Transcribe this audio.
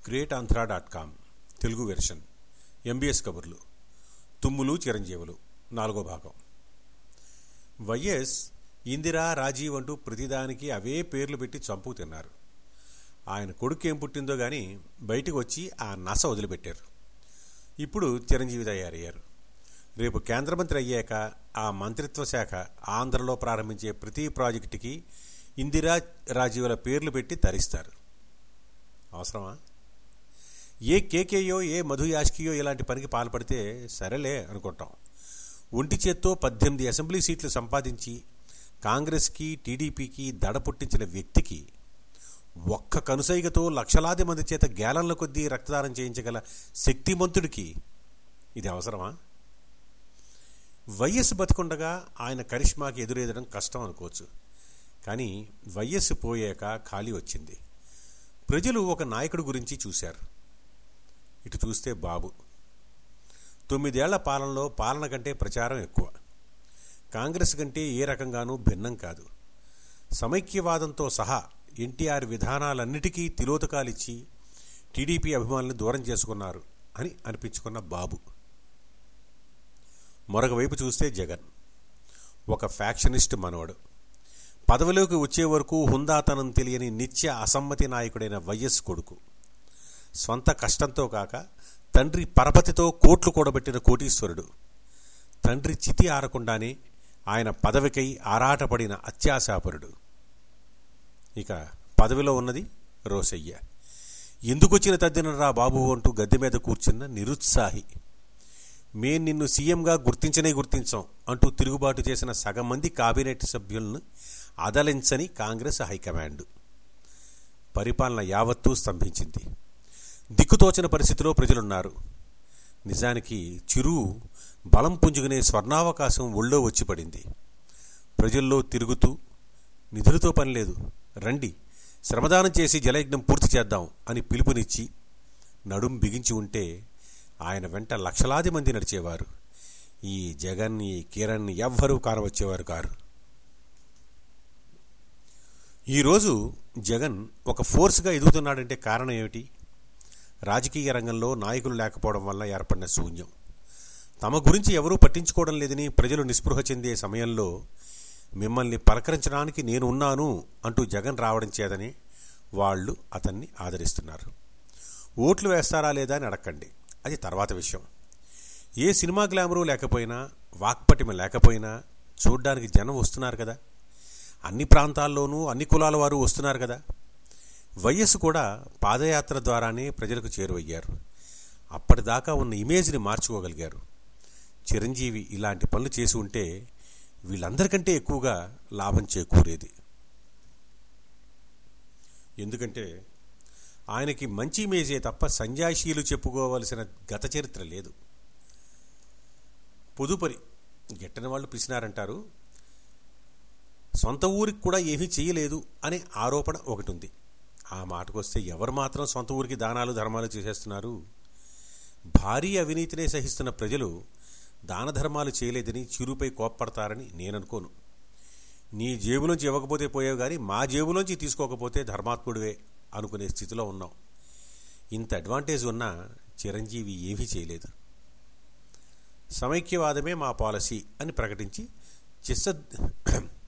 great Andhra dot com Telugu version MBS కబుర్లు తుమ్ములు చిరంజీవులు నాలుగో భాగం వైఎస్ ఇందిరా రాజీవ్ అంటూ ప్రతిదానికి అవే పేర్లు పెట్టి చంపు తిన్నారు ఆయన కొడుకు ఏం పుట్టిందో గాని బయటికి వచ్చి ఆ నస వదిలిపెట్టారు ఇప్పుడు చిరంజీవి తయారయ్యారు రేపు కేంద్ర మంత్రి అయ్యాక ఆ మంత్రిత్వ శాఖ ఆంధ్రలో ప్రారంభించే ప్రతి ప్రాజెక్టుకి ఇందిరా రాజీవుల పేర్లు పెట్టి తరిస్తారు అవసరమా ఏ కేకేయో ఏ మధు యాష్కియో ఇలాంటి పనికి పాల్పడితే సరేలే అనుకుంటాం ఒంటి చేత్తో పద్దెనిమిది అసెంబ్లీ సీట్లు సంపాదించి కాంగ్రెస్కి టీడీపీకి దడ పుట్టించిన వ్యక్తికి ఒక్క కనుసైగతో లక్షలాది మంది చేత గేలన్ల కొద్దీ రక్తదానం చేయించగల శక్తిమంతుడికి ఇది అవసరమా వైఎస్ బతికుండగా ఆయన కరిష్మాకి ఎదురెదడం కష్టం అనుకోవచ్చు కానీ వైఎస్ పోయాక ఖాళీ వచ్చింది ప్రజలు ఒక నాయకుడి గురించి చూశారు ఇటు చూస్తే బాబు తొమ్మిదేళ్ల పాలనలో పాలన కంటే ప్రచారం ఎక్కువ కాంగ్రెస్ కంటే ఏ రకంగానూ భిన్నం కాదు సమైక్యవాదంతో సహా ఎన్టీఆర్ విధానాలన్నిటికీ తిలోతకాలిచ్చి టీడీపీ అభిమానులను దూరం చేసుకున్నారు అని అనిపించుకున్న బాబు మరొక వైపు చూస్తే జగన్ ఒక ఫ్యాక్షనిస్ట్ మనవడు పదవిలోకి వచ్చే వరకు హుందాతనం తెలియని నిత్య అసమ్మతి నాయకుడైన వైఎస్ కొడుకు స్వంత కష్టంతో కాక తండ్రి పరపతితో కోట్లు కూడబెట్టిన కోటీశ్వరుడు తండ్రి చితి ఆరకుండానే ఆయన పదవికై ఆరాటపడిన అత్యాశాపరుడు ఇక పదవిలో ఉన్నది రోసయ్య ఎందుకొచ్చిన తద్దినరా బాబు అంటూ గద్దె మీద కూర్చున్న నిరుత్సాహి మేం నిన్ను సీఎంగా గుర్తించనే గుర్తించాం అంటూ తిరుగుబాటు చేసిన సగం మంది కాబినెట్ సభ్యులను అదలించని కాంగ్రెస్ హైకమాండ్ పరిపాలన యావత్తూ స్తంభించింది దిక్కుతోచని పరిస్థితిలో ప్రజలున్నారు నిజానికి చిరు బలం పుంజుకునే స్వర్ణావకాశం ఒళ్ళో వచ్చి పడింది ప్రజల్లో తిరుగుతూ నిధులతో పని లేదు రండి శ్రమదానం చేసి జలయజ్ఞం పూర్తి చేద్దాం అని పిలుపునిచ్చి నడుం బిగించి ఉంటే ఆయన వెంట లక్షలాది మంది నడిచేవారు ఈ జగన్ ఈ కిరణ్ ఎవ్వరూ కానవచ్చేవారు కారు ఈరోజు జగన్ ఒక ఫోర్స్గా ఎదుగుతున్నాడంటే కారణం ఏమిటి రాజకీయ రంగంలో నాయకులు లేకపోవడం వల్ల ఏర్పడిన శూన్యం తమ గురించి ఎవరూ పట్టించుకోవడం లేదని ప్రజలు నిస్పృహ చెందే సమయంలో మిమ్మల్ని పలకరించడానికి నేను ఉన్నాను అంటూ జగన్ రావడం చేదని వాళ్ళు అతన్ని ఆదరిస్తున్నారు ఓట్లు వేస్తారా లేదా అని అడగండి అది తర్వాత విషయం ఏ సినిమా గ్లామరు లేకపోయినా వాక్పటిమ లేకపోయినా చూడ్డానికి జనం వస్తున్నారు కదా అన్ని ప్రాంతాల్లోనూ అన్ని కులాల వారు వస్తున్నారు కదా వైఎస్ కూడా పాదయాత్ర ద్వారానే ప్రజలకు చేరువయ్యారు అప్పటిదాకా ఉన్న ఇమేజ్ని మార్చుకోగలిగారు చిరంజీవి ఇలాంటి పనులు చేసి ఉంటే వీళ్ళందరికంటే ఎక్కువగా లాభం చేకూరేది ఎందుకంటే ఆయనకి మంచి ఇమేజే తప్ప సంజాయిషీలు చెప్పుకోవలసిన గత చరిత్ర లేదు పొదుపరి గెట్టని వాళ్ళు పిసినారంటారు సొంత ఊరికి కూడా ఏమీ చేయలేదు అనే ఆరోపణ ఒకటి ఉంది ఆ మాటకొస్తే ఎవరు మాత్రం సొంత ఊరికి దానాలు ధర్మాలు చేసేస్తున్నారు భారీ అవినీతినే సహిస్తున్న ప్రజలు దాన ధర్మాలు చేయలేదని చిరుపై కోప్పడతారని నేననుకోను నీ జేబులోంచి ఇవ్వకపోతే పోయావు కానీ మా జేబులోంచి తీసుకోకపోతే ధర్మాత్ముడివే అనుకునే స్థితిలో ఉన్నాం ఇంత అడ్వాంటేజ్ ఉన్నా చిరంజీవి ఏమీ చేయలేదు సమైక్యవాదమే మా పాలసీ అని ప్రకటించి చిస్స